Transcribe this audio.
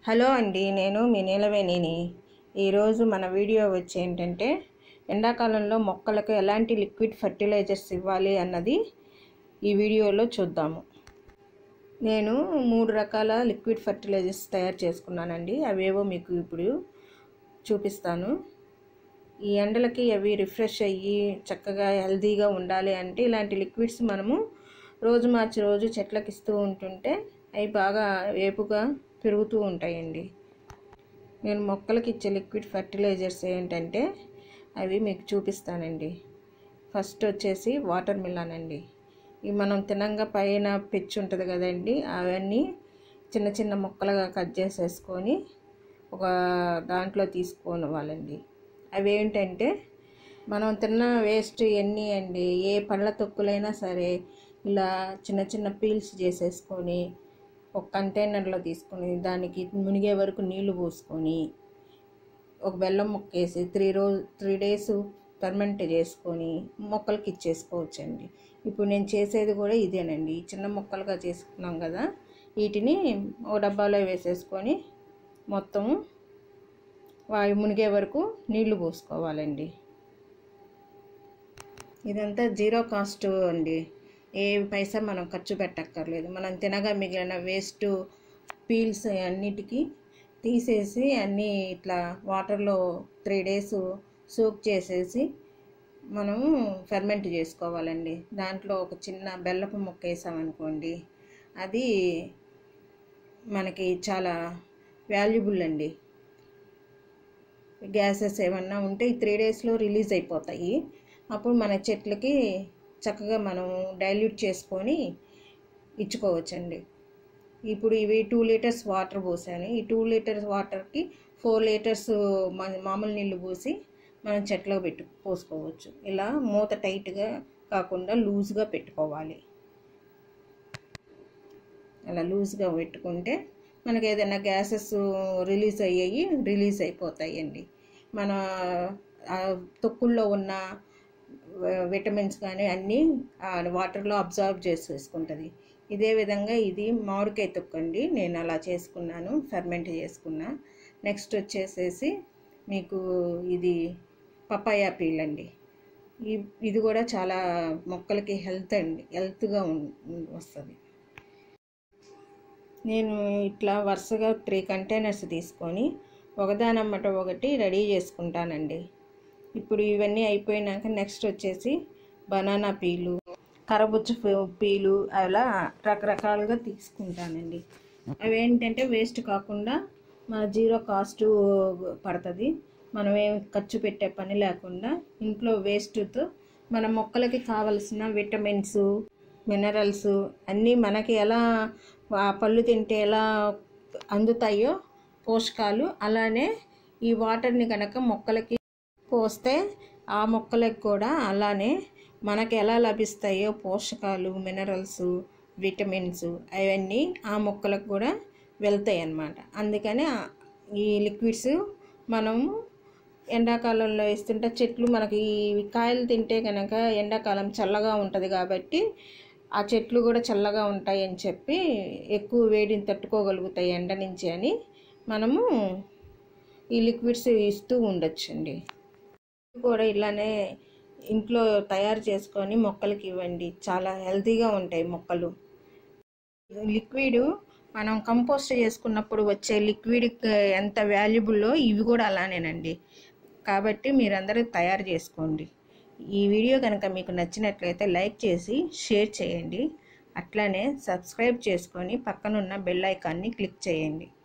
hello అండి నేను మీ నీలవేణిని ఈరోజు మన వీడియో వచ్చి ఏంటంటే ఎండాకాలంలో మొక్కలకు ఎలాంటి లిక్విడ్ ఫర్టిలైజర్స్ ఇవ్వాలి అన్నది ఈ వీడియోలో చూద్దాము నేను మూడు రకాల లిక్విడ్ ఫర్టిలైజర్స్ తయారు చేసుకున్నానండి అవేవో మీకు ఇప్పుడు చూపిస్తాను ఈ ఎండలకి అవి రిఫ్రెష్ అయ్యి చక్కగా హెల్తీగా ఉండాలి అంటే ఇలాంటి లిక్విడ్స్ మనము రోజు మార్చి రోజు చెట్లకి ఇస్తూ ఉంటుంటే అవి బాగా వేపుగా పెరుగుతూ ఉంటాయండి నేను మొక్కలకి ఇచ్చే లిక్విడ్ ఫర్టిలైజర్స్ ఏంటంటే అవి మీకు చూపిస్తానండి ఫస్ట్ వచ్చేసి వాటర్ మిలాన్ అండి ఇవి మనం తినంగా పైన పెచ్చు ఉంటుంది కదండి అవన్నీ చిన్న చిన్న ముక్కలుగా కట్ చేసేసుకొని ఒక దాంట్లో తీసుకోవాలండి అవి ఏంటంటే మనం తిన్న వేస్ట్ ఎన్ని అండి ఏ పళ్ళ తొక్కులైనా సరే ఇలా చిన్న చిన్న పీల్స్ చేసేసుకొని ఒక కంటైనర్లో తీసుకొని దానికి మునిగే వరకు నీళ్లు పోసుకొని ఒక బెల్లం ముక్క వేసి త్రీ రోజు త్రీ డేస్ పర్మనెంట్ చేసుకొని మొక్కలకి ఇచ్చేసుకోవచ్చండి ఇప్పుడు నేను చేసేది కూడా ఇదేనండి చిన్న మొక్కలుగా చేసుకున్నాం కదా వీటిని ఒక డబ్బాలో వేసేసుకొని మొత్తము వాయి మునిగే వరకు నీళ్లు పోసుకోవాలండి ఇదంతా జీరో కాస్ట్ అండి ఏ పైసా మనం ఖర్చు పెట్టక్కర్లేదు మనం తినగా మిగిలిన వేస్ట్ పీల్స్ అన్నిటికీ తీసేసి అన్నీ ఇట్లా వాటర్లో త్రీ డేస్ సోక్ చేసేసి మనము ఫెర్మెంట్ చేసుకోవాలండి దాంట్లో ఒక చిన్న బెల్లపు ముక్క వేసామనుకోండి అది మనకి చాలా వాల్యుబుల్ అండి గ్యాసెస్ ఏమన్నా ఉంటే ఈ త్రీ డేస్లో రిలీజ్ అయిపోతాయి అప్పుడు మన చెట్లకి చక్కగా మనం డైల్యూట్ చేసుకొని ఇచ్చుకోవచ్చండి ఇప్పుడు ఇవి టూ లీటర్స్ వాటర్ పోసాను ఈ టూ లీటర్స్ వాటర్కి ఫోర్ లీటర్స్ మామూలు నీళ్ళు పోసి మనం చెట్లకు పెట్టు పోసుకోవచ్చు ఇలా మూత టైట్గా కాకుండా లూజ్గా పెట్టుకోవాలి అలా లూజ్గా పెట్టుకుంటే మనకి ఏదైనా గ్యాసెస్ రిలీజ్ అయ్యాయి రిలీజ్ అయిపోతాయండి మన తొక్కుల్లో ఉన్న విటమిన్స్ కానీ అన్నీ వాటర్లో అబ్జర్వ్ చేసేసుకుంటుంది ఇదే విధంగా ఇది మామిడికాయ తొక్కండి నేను అలా చేసుకున్నాను ఫెర్మెంట్ చేసుకున్నా నెక్స్ట్ వచ్చేసేసి మీకు ఇది పపాయా పీల్ అండి ఇది కూడా చాలా మొక్కలకి హెల్త్ అండి హెల్త్గా వస్తుంది నేను ఇట్లా వరుసగా త్రీ కంటైనర్స్ తీసుకొని ఒకదానమ్మట ఒకటి రెడీ చేసుకుంటానండి ఇప్పుడు ఇవన్నీ అయిపోయినాక నెక్స్ట్ వచ్చేసి బనానా పీలు కరబుచ్చు పీలు అలా రకరకాలుగా తీసుకుంటానండి అవి ఏంటంటే వేస్ట్ కాకుండా మన జీరో కాస్ట్ పడుతుంది మనం ఏం ఖర్చు పెట్టే పని లేకుండా ఇంట్లో వేస్ట్తో మన మొక్కలకి కావలసిన విటమిన్స్ మినరల్స్ అన్నీ మనకి ఎలా ఆ పళ్ళు తింటే ఎలా అందుతాయో పోషకాలు అలానే ఈ వాటర్ని కనుక మొక్కలకి పోస్తే ఆ మొక్కలకు కూడా అలానే మనకి ఎలా లభిస్తాయో పోషకాలు మినరల్స్ విటమిన్స్ అవన్నీ ఆ మొక్కలకు కూడా వెళ్తాయి అన్నమాట అందుకని ఈ లిక్విడ్స్ మనము ఎండాకాలంలో వేస్తుంటే చెట్లు మనకి ఈ కాయలు తింటే కనుక ఎండాకాలం చల్లగా ఉంటుంది కాబట్టి ఆ చెట్లు కూడా చల్లగా ఉంటాయి అని చెప్పి ఎక్కువ వేడిని తట్టుకోగలుగుతాయి ఎండ నుంచి అని మనము ఈ లిక్విడ్స్ ఇస్తూ ఉండొచ్చండి కూడా ఇలానే ఇంట్లో తయారు చేసుకొని మొక్కలకి ఇవ్వండి చాలా హెల్తీగా ఉంటాయి మొక్కలు లిక్విడ్ మనం కంపోస్ట్ చేసుకున్నప్పుడు వచ్చే లిక్విడ్ ఎంత వాల్యుబుల్లో ఇవి కూడా అలానేనండి కాబట్టి మీరందరూ తయారు చేసుకోండి ఈ వీడియో కనుక మీకు నచ్చినట్లయితే లైక్ చేసి షేర్ చేయండి అట్లానే సబ్స్క్రైబ్ చేసుకొని పక్కనున్న బెల్ ఐకాన్ని క్లిక్ చేయండి